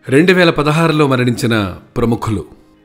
రెండు వేల పదహారులో మరణించిన ప్రముఖులు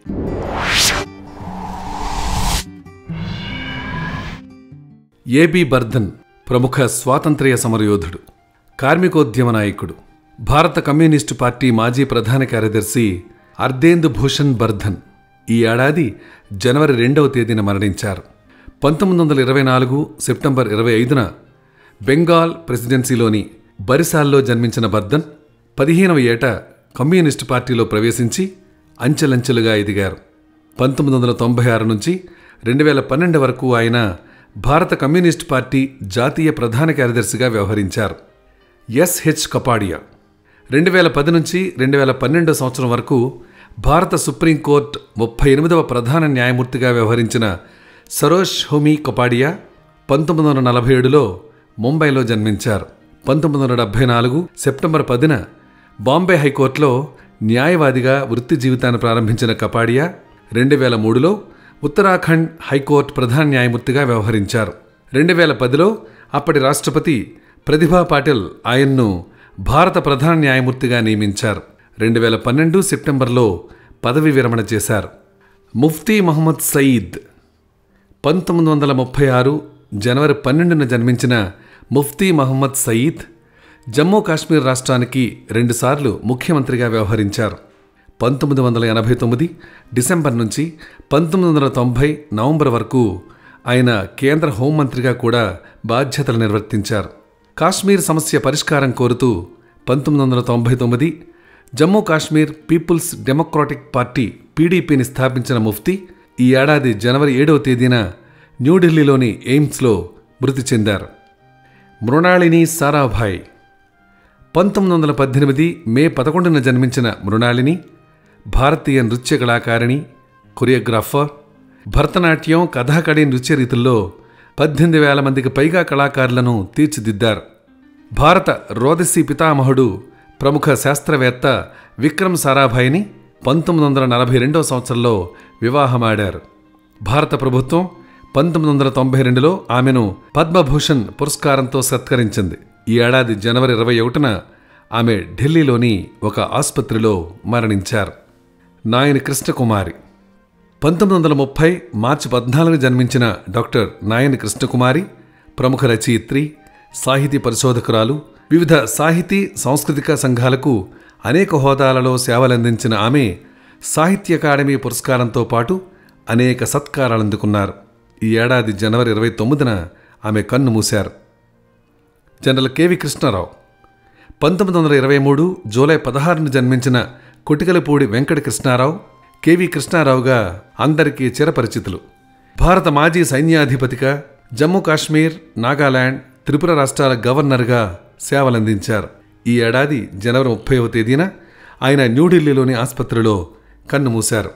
ఏబి బర్ధన్ ప్రముఖ స్వాతంత్ర్య సమరయోధుడు కార్మికోద్యమ నాయకుడు భారత కమ్యూనిస్టు పార్టీ మాజీ ప్రధాన కార్యదర్శి అర్దేందు భూషణ్ బర్ధన్ ఈ ఏడాది జనవరి రెండవ తేదీన మరణించారు పంతొమ్మిది వందల ఇరవై నాలుగు సెప్టెంబర్ ఇరవై ఐదున బెంగాల్ ప్రెసిడెన్సీలోని బరిసాల్లో జన్మించిన బర్ధన్ పదిహేనవ ఏట కమ్యూనిస్టు పార్టీలో ప్రవేశించి అంచెలంచెలుగా ఎదిగారు పంతొమ్మిది వందల తొంభై ఆరు నుంచి రెండు వేల పన్నెండు వరకు ఆయన భారత కమ్యూనిస్ట్ పార్టీ జాతీయ ప్రధాన కార్యదర్శిగా వ్యవహరించారు ఎస్హెచ్ కపాడియా రెండు వేల పది నుంచి రెండు వేల పన్నెండో సంవత్సరం వరకు భారత సుప్రీంకోర్టు ముప్పై ఎనిమిదవ ప్రధాన న్యాయమూర్తిగా వ్యవహరించిన సరోజ్ హోమీ కపాడియా పంతొమ్మిది వందల నలభై ఏడులో ముంబైలో జన్మించారు పంతొమ్మిది వందల డెబ్బై నాలుగు సెప్టెంబర్ పదిన బాంబే హైకోర్టులో న్యాయవాదిగా వృత్తి జీవితాన్ని ప్రారంభించిన కపాడియా రెండు వేల మూడులో ఉత్తరాఖండ్ హైకోర్టు ప్రధాన న్యాయమూర్తిగా వ్యవహరించారు రెండు వేల పదిలో అప్పటి రాష్ట్రపతి ప్రతిభా పాటిల్ ఆయన్ను భారత ప్రధాన న్యాయమూర్తిగా నియమించారు రెండు వేల పన్నెండు సెప్టెంబర్లో పదవి విరమణ చేశారు ముఫ్తీ మహమ్మద్ సయీద్ పంతొమ్మిది వందల ముప్పై ఆరు జనవరి పన్నెండున జన్మించిన ముఫ్తీ మహమ్మద్ సయీద్ జమ్మూ కాశ్మీర్ రాష్ట్రానికి రెండుసార్లు ముఖ్యమంత్రిగా వ్యవహరించారు పంతొమ్మిది వందల ఎనభై తొమ్మిది డిసెంబర్ నుంచి పంతొమ్మిది వందల తొంభై నవంబర్ వరకు ఆయన కేంద్ర హోంమంత్రిగా కూడా బాధ్యతలు నిర్వర్తించారు కాశ్మీర్ సమస్య పరిష్కారం కోరుతూ పంతొమ్మిది వందల తొంభై తొమ్మిది Jammu Kashmir people's democratic party పీడీపీని స్థాపించిన ముఫ్తీ ఈ ఏడాది జనవరి ఏడవ తేదీన న్యూఢిల్లీలోని ఎయిమ్స్లో మృతి చెందారు మృణాళిని సారాభాయ్ పంతొమ్మిది వందల పద్దెనిమిది మే పదకొండున జన్మించిన మృణాళిని భారతీయ నృత్య కళాకారిణి కొరియోగ్రాఫర్ భరతనాట్యం కథాకళి నృత్య రీతుల్లో పద్దెనిమిది వేల మందికి పైగా కళాకారులను తీర్చిదిద్దారు భారత రోదసి పితామహుడు ప్రముఖ శాస్త్రవేత్త విక్రమ్ సారాభాయిని పంతొమ్మిది వందల నలభై రెండవ సంవత్సరంలో వివాహమాడారు భారత ప్రభుత్వం పంతొమ్మిది వందల తొంభై రెండులో ఆమెను పద్మభూషణ్ పురస్కారంతో సత్కరించింది ఈ ఏడాది జనవరి ఇరవై ఒకటిన ఆమె ఢిల్లీలోని ఒక ఆసుపత్రిలో మరణించారు నాయని కృష్ణకుమారి పంతొమ్మిది వందల ముప్పై మార్చి పద్నాలుగు జన్మించిన డాక్టర్ నాయని కృష్ణకుమారి ప్రముఖ రచయిత్రి సాహితీ పరిశోధకురాలు వివిధ సాహితీ సాంస్కృతిక సంఘాలకు అనేక హోదాలలో సేవలందించిన ఆమె సాహిత్య అకాడమీ పురస్కారంతో పాటు అనేక సత్కారాలు అందుకున్నారు ఈ ఏడాది జనవరి ఇరవై తొమ్మిదిన ఆమె కన్ను మూశారు జనరల్ కెవి కృష్ణారావు పంతొమ్మిది వందల ఇరవై మూడు జూలై పదహారును జన్మించిన కొటికలపూడి వెంకట కృష్ణారావు కెవి కృష్ణారావుగా అందరికీ చిరపరిచితులు భారత మాజీ సైన్యాధిపతిగా జమ్మూ కాశ్మీర్ నాగాలాండ్ త్రిపుర రాష్ట్రాల గవర్నర్గా సేవలందించారు ఈ ఏడాది జనవరి ముప్పైవ తేదీన ఆయన న్యూఢిల్లీలోని ఆసుపత్రిలో కన్ను మూశారు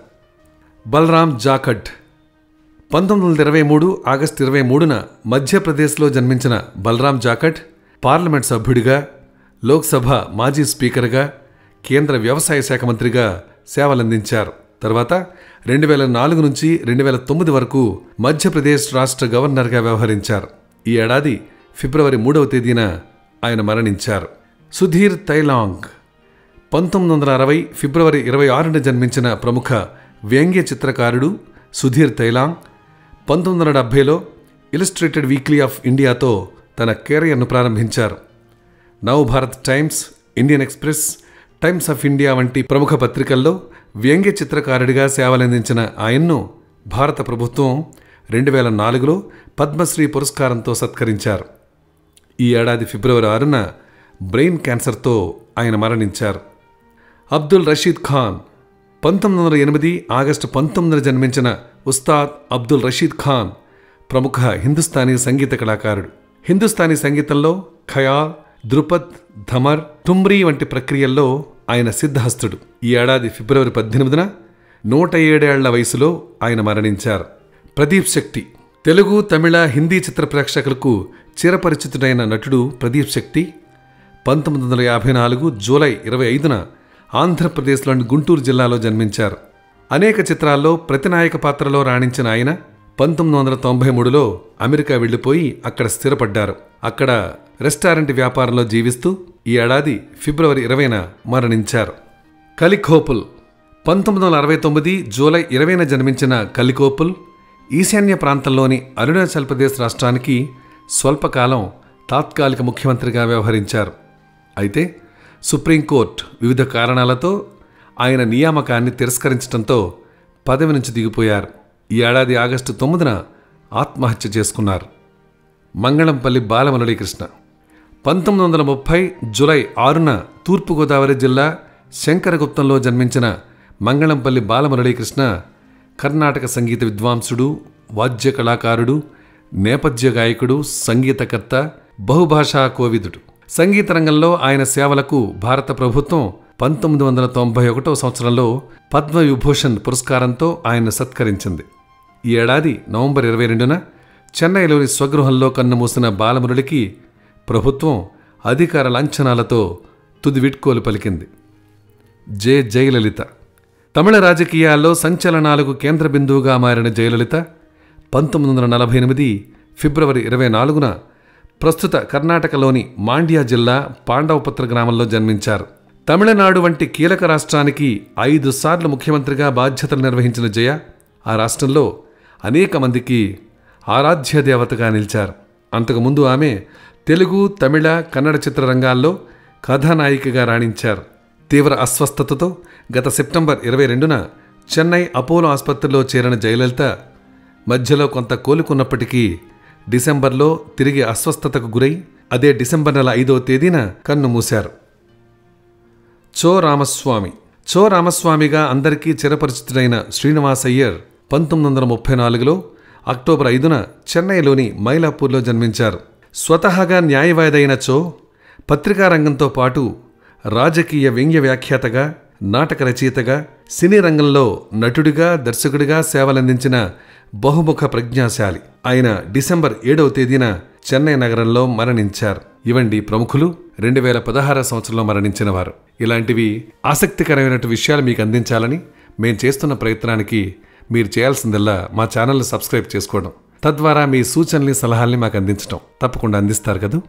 బలరాం జాఖడ్ పంతొమ్మిది వందల ఇరవై మూడు ఆగస్టు ఇరవై మూడున మధ్యప్రదేశ్లో జన్మించిన బలరాం జాఖడ్ పార్లమెంట్ సభ్యుడిగా లోక్సభ మాజీ స్పీకర్గా కేంద్ర వ్యవసాయ శాఖ మంత్రిగా సేవలందించారు తర్వాత రెండు వేల నాలుగు నుంచి రెండు వేల తొమ్మిది వరకు మధ్యప్రదేశ్ రాష్ట్ర గవర్నర్గా వ్యవహరించారు ఈ ఏడాది ఫిబ్రవరి మూడవ తేదీన ఆయన మరణించారు సుధీర్ తైలాంగ్ పంతొమ్మిది వందల అరవై ఫిబ్రవరి ఇరవై ఆరున జన్మించిన ప్రముఖ వ్యంగ్య చిత్రకారుడు సుధీర్ తైలాంగ్ పంతొమ్మిది వందల డెబ్భైలో ఇలస్ట్రేటెడ్ వీక్లీ ఆఫ్ ఇండియాతో తన కెరియర్ను ప్రారంభించారు Nav Bharat Times Indian Express Times of India వంటి ప్రముఖ పత్రికల్లో వ్యంగ్య చిత్రకారుడిగా సేవలందించిన ఆయన్ను భారత ప్రభుత్వం రెండు వేల నాలుగులో పద్మశ్రీ పురస్కారంతో సత్కరించారు ఈ ఏడాది ఫిబ్రవరి ఆరున బ్రెయిన్ క్యాన్సర్తో ఆయన మరణించారు అబ్దుల్ రషీద్ ఖాన్ పంతొమ్మిది వందల ఎనిమిది ఆగస్టు పంతొమ్మిదిన జన్మించిన ఉస్తాద్ అబ్దుల్ రషీద్ ఖాన్ ప్రముఖ హిందుస్థానీ సంగీత కళాకారుడు హిందుస్థానీ సంగీతంలో ఖయాల్ ధృపద్ ధమర్ టుమ్రీ వంటి ప్రక్రియల్లో ఆయన సిద్ధహస్తుడు ఈ ఏడాది ఫిబ్రవరి పద్దెనిమిదిన నూట ఏడేళ్ల వయసులో ఆయన మరణించారు ప్రదీప్ శక్తి తెలుగు తమిళ హిందీ చిత్ర ప్రేక్షకులకు చిరపరిచితుడైన నటుడు ప్రదీప్ శక్తి పంతొమ్మిది వందల యాభై నాలుగు జూలై ఇరవై ఐదున ఆంధ్రప్రదేశ్లోని గుంటూరు జిల్లాలో జన్మించారు అనేక చిత్రాల్లో ప్రతినాయక పాత్రలో రాణించిన ఆయన పంతొమ్మిది వందల తొంభై మూడులో అమెరికా వెళ్లిపోయి అక్కడ స్థిరపడ్డారు అక్కడ రెస్టారెంట్ వ్యాపారంలో జీవిస్తూ ఈ ఏడాది ఫిబ్రవరి ఇరవైన మరణించారు కలిఖోపుల్ పంతొమ్మిది వందల అరవై తొమ్మిది జూలై ఇరవైన జన్మించిన కలికోపుల్ ఈశాన్య ప్రాంతంలోని అరుణాచల్ ప్రదేశ్ రాష్ట్రానికి స్వల్పకాలం తాత్కాలిక ముఖ్యమంత్రిగా వ్యవహరించారు అయితే సుప్రీంకోర్టు వివిధ కారణాలతో ఆయన నియామకాన్ని తిరస్కరించడంతో పదవి నుంచి దిగిపోయారు ఈ ఏడాది ఆగస్టు తొమ్మిదిన ఆత్మహత్య చేసుకున్నారు మంగళంపల్లి బాలమురళీకృష్ణ పంతొమ్మిది వందల ముప్పై జులై ఆరున తూర్పుగోదావరి జిల్లా శంకరగుప్తంలో జన్మించిన మంగళంపల్లి బాలమురళీకృష్ణ కర్ణాటక సంగీత విద్వాంసుడు వాద్య కళాకారుడు నేపథ్య గాయకుడు సంగీతకర్త బహుభాషా కోవిదుడు సంగీత రంగంలో ఆయన సేవలకు భారత ప్రభుత్వం పంతొమ్మిది వందల తొంభై ఒకటో సంవత్సరంలో పద్మవిభూషణ్ పురస్కారంతో ఆయన సత్కరించింది ఈ ఏడాది నవంబర్ ఇరవై రెండున చెన్నైలోని స్వగృహంలో కన్నుమూసిన బాలమురళికి ప్రభుత్వం అధికార లాంఛనాలతో తుది విట్కోలు పలికింది జె జయలలిత తమిళ రాజకీయాల్లో సంచలనాలకు కేంద్ర బిందువుగా మారిన జయలలిత పంతొమ్మిది వందల నలభై ఎనిమిది ఫిబ్రవరి ఇరవై నాలుగున ప్రస్తుత కర్ణాటకలోని మాండ్యా జిల్లా పాండవపత్ర గ్రామంలో జన్మించారు తమిళనాడు వంటి కీలక రాష్ట్రానికి ఐదు సార్లు ముఖ్యమంత్రిగా బాధ్యతలు నిర్వహించిన జయ ఆ రాష్ట్రంలో అనేక మందికి ఆరాధ్య దేవతగా నిలిచారు అంతకుముందు ఆమె తెలుగు తమిళ కన్నడ చిత్రరంగాల్లో కథానాయికగా రాణించారు తీవ్ర అస్వస్థతతో గత సెప్టెంబర్ ఇరవై రెండున చెన్నై అపోలో ఆసుపత్రిలో చేరిన జయలలిత మధ్యలో కొంత కోలుకున్నప్పటికీ డిసెంబర్లో తిరిగి అస్వస్థతకు గురై అదే డిసెంబర్ నెల ఐదో తేదీన కన్ను మూశారు చో రామస్వామి చో రామస్వామిగా అందరికీ చిరపరిచితుడైన శ్రీనివాస్ అయ్యర్ పంతొమ్మిది వందల ముప్పై నాలుగులో అక్టోబర్ ఐదున చెన్నైలోని మైలాపూర్లో జన్మించారు స్వతహాగా న్యాయవాది అయిన చో పత్రికా రంగంతో పాటు రాజకీయ వ్యంగ్య వ్యాఖ్యాతగా నాటక రచయితగా సినీ రంగంలో నటుడిగా దర్శకుడిగా సేవలందించిన బహుముఖ ప్రజ్ఞాశాలి ఆయన డిసెంబర్ ఏడవ తేదీన చెన్నై నగరంలో మరణించారు ఇవండి ప్రముఖులు రెండు వేల పదహార సంవత్సరంలో మరణించిన వారు ఇలాంటివి ఆసక్తికరమైన విషయాలు మీకు అందించాలని మేం చేస్తున్న ప్రయత్నానికి మీరు చేయాల్సిందల్లా మా ఛానల్ని సబ్స్క్రైబ్ చేసుకోవడం తద్వారా మీ సూచనల్ని సలహాల్ని మాకు అందించడం తప్పకుండా అందిస్తారు కదా